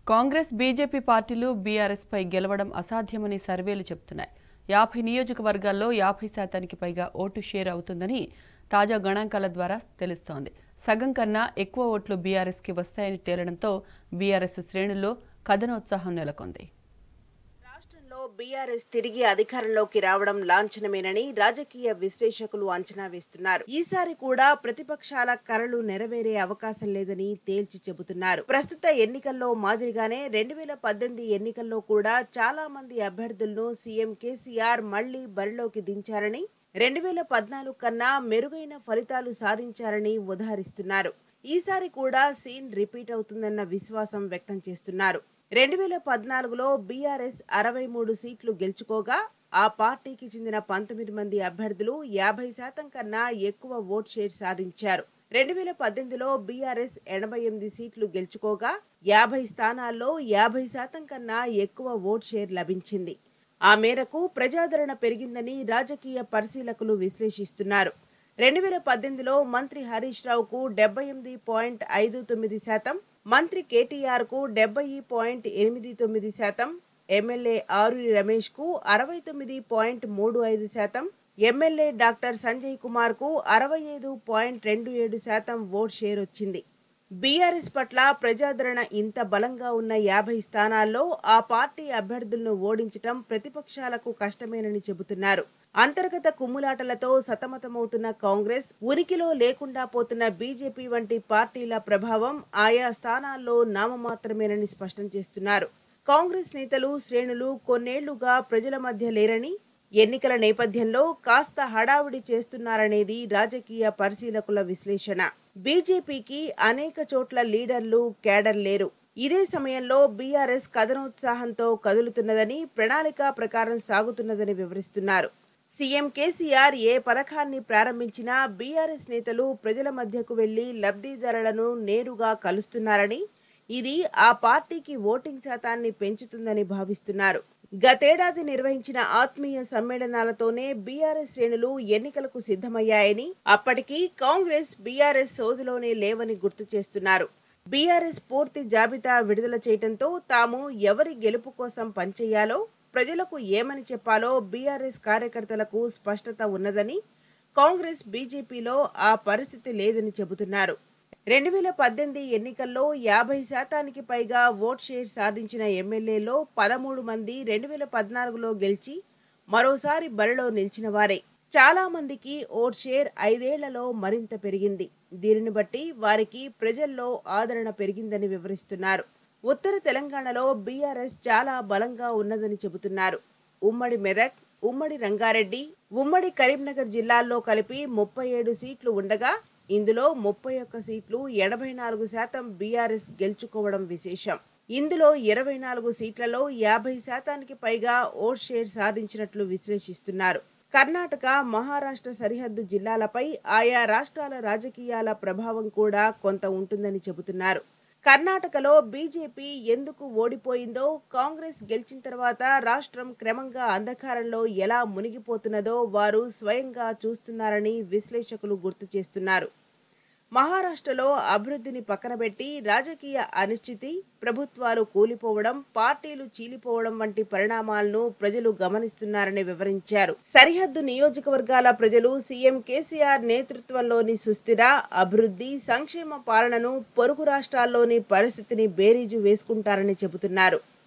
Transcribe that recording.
Congress BJP పార్టీలు బీఆర్ఎస్పై గెలవడం అసాధ్యమని సర్వేలు చెబుతున్నాయి యాభై నియోజకవర్గాల్లో యాభై శాతానికి పైగా ఓటు షేర్ అవుతుందని తాజా గణాంకాల ద్వారా తెలుస్తోంది సగం కన్నా ఎక్కువ ఓట్లు బీఆర్ఎస్కి వస్తాయని తేలడంతో బీఆర్ఎస్ శ్రేణుల్లో కథనోత్సాహం నెలకొంది రాష్ట్రంలో బీఆర్ఎస్ తిరిగి అధికారంలోకి రావడం లాంఛనమేనని రాజకీయ విశ్లేషకులు అంచనా వేస్తున్నారు ఈసారి కూడా ప్రతిపక్షాల కరలు నెరవేరే అవకాశం లేదని తేల్చి చెబుతున్నారు ప్రస్తుత ఎన్నికల్లో మాదిరిగానే రెండు వేల పద్దెనిమిది ఎన్నికల్లో కూడా చాలా మంది అభ్యర్థులను సీఎం కేసీఆర్ మళ్లీ బరిలోకి దించారని రెండు వేల పద్నాలుగు కన్నా మెరుగైన ఫలితాలు సాధించారని ఉదాహరిస్తున్నారు ఈసారి కూడా సీన్ రిపీట్ అవుతుందన్న విశ్వాసం వ్యక్తం చేస్తున్నారు రెండు వేల పద్నాలుగులో బీఆర్ఎస్ అరవై మూడు సీట్లు గెలుచుకోగా ఆ పార్టీకి చెందిన పంతొమ్మిది మంది అభ్యర్థులు యాభై శాతం కన్నా ఎక్కువ ఓట్ షేర్ సాధించారు రెండు వేల పద్దెనిమిదిలో బీఆర్ఎస్ ఎనభై ఎనిమిది సీట్లు గెలుచుకోగా యాభై స్థానాల్లో యాభై శాతం కన్నా ఎక్కువ ఓట్ షేర్ లభించింది ఆ మేరకు ప్రజాదరణ పెరిగిందని రాజకీయ పరిశీలకులు విశ్లేషిస్తున్నారు రెండు వేల పద్దెనిమిదిలో మంత్రి హరీష్ రావుకు డెబ్బై ఎనిమిది పాయింట్ ఐదు తొమ్మిది శాతం మంత్రి కేటీఆర్ కు డెబ్బై పాయింట్ ఎనిమిది తొమ్మిది శాతం ఎమ్మెల్యే ఆరూరి రమేష్ కు అరవై తొమ్మిది పాయింట్ మూడు ఐదు శాతం ఎమ్మెల్యే డాక్టర్ సంజయ్ కుమార్ కు అరవై ఐదు పాయింట్ రెండు ఏడు శాతం ఓట్ షేర్ వచ్చింది బీఆర్ఎస్ పట్ల ప్రజాదరణ ఇంత బలంగా ఉన్న యాభై స్థానాల్లో ఆ పార్టీ అభ్యర్థులను ఓడించటం ప్రతిపక్షాలకు కష్టమేనని చెబుతున్నారు అంతర్గత కుమ్ములాటలతో సతమతమవుతున్న కాంగ్రెస్ ఉనికిలో లేకుండా పోతున్న బీజేపీ వంటి పార్టీల ప్రభావం ఆయా స్థానాల్లో నామమాత్రమేనని స్పష్టం చేస్తున్నారు కాంగ్రెస్ నేతలు శ్రేణులు కొన్నేళ్లుగా ప్రజల మధ్య లేరని ఎన్నికల నేపథ్యంలో కాస్త హడావుడి చేస్తున్నారనేది రాజకీయ పరిశీలకుల విశ్లేషణ బీజేపీకి అనేక చోట్ల లీడర్లు కేడర్ లేరు ఇదే సమయంలో బీఆర్ఎస్ కథనోత్సాహంతో కదులుతున్నదని ప్రణాళిక ప్రకారం సాగుతున్నదని వివరిస్తున్నారు సీఎం కేసీఆర్ ఏ పథకాన్ని ప్రారంభించినా బీఆర్ఎస్ నేతలు ప్రజల మధ్యకు వెళ్లి లబ్ధిదారులను నేరుగా కలుస్తున్నారని ఇది ఆ పార్టీకి ఓటింగ్ శాతాన్ని పెంచుతుందని భావిస్తున్నారు గతేడాది నిర్వహించిన ఆత్మీయ సమ్మేళనాలతోనే బీఆర్ఎస్ శ్రేణులు ఎన్నికలకు సిద్ధమయ్యాయని అప్పటికి కాంగ్రెస్ బీఆర్ఎస్ సోదిలోనే లేవని గుర్తు చేస్తున్నారు బీఆర్ఎస్ పూర్తి జాబితా విడుదల చేయడంతో తాము ఎవరి గెలుపు కోసం పనిచేయాలో ప్రజలకు ఏమని చెప్పాలో బీఆర్ఎస్ కార్యకర్తలకు స్పష్టత ఉన్నదని కాంగ్రెస్ బీజేపీలో ఆ పరిస్థితి లేదని చెబుతున్నారు రెండు వేల పద్దెనిమిది ఎన్నికల్లో యాభై శాతానికి పైగా ఓట్ షేర్ సాధించిన ఎమ్మెల్యేలో పదమూడు మంది రెండు వేల పద్నాలుగులో గెలిచి మరోసారి బరిలో నిలిచిన వారే చాలా మందికి ఓట్ షేర్ ఐదేళ్లలో మరింత పెరిగింది దీనిని బట్టి వారికి ప్రజల్లో ఆదరణ పెరిగిందని వివరిస్తున్నారు ఉత్తర తెలంగాణలో బీఆర్ఎస్ చాలా బలంగా ఉన్నదని చెబుతున్నారు ఉమ్మడి మెదక్ ఉమ్మడి రంగారెడ్డి ఉమ్మడి కరీంనగర్ జిల్లాల్లో కలిపి ముప్పై ఏడు సీట్లు ఉండగా ఇందులో ముప్పై ఒక్క సీట్లు ఎనభై నాలుగు శాతం బీఆర్ఎస్ గెలుచుకోవడం విశేషం ఇందులో ఇరవై నాలుగు సీట్లలో యాభై శాతానికి పైగా ఓట్ షేర్ సాధించినట్లు విశ్లేషిస్తున్నారు కర్ణాటక మహారాష్ట్ర సరిహద్దు జిల్లాలపై ఆయా రాష్ట్రాల రాజకీయాల ప్రభావం కూడా కొంత ఉంటుందని చెబుతున్నారు కర్ణాటకలో బీజేపీ ఎందుకు ఓడిపోయిందో కాంగ్రెస్ గెలిచిన తర్వాత రాష్ట్రం క్రమంగా అంధకారంలో ఎలా మునిగిపోతున్నదో వారు స్వయంగా చూస్తున్నారని విశ్లేషకులు గుర్తు చేస్తున్నారు మహారాష్ట్రలో అభివృద్ధిని పక్కనబెట్టి రాజకీయ అనిశ్చితి ప్రభుత్వాలు కూలిపోవడం పార్టీలు చీలిపోవడం వంటి పరిణామాలను ప్రజలు గమనిస్తున్నారని వివరించారు సరిహద్దు నియోజకవర్గాల ప్రజలు సీఎం కేసీఆర్ నేతృత్వంలోని సుస్థిర అభివృద్ధి సంక్షేమ పాలనను పొరుగు రాష్ట్రాల్లోని పరిస్థితిని బేరీజు వేసుకుంటారని చెబుతున్నారు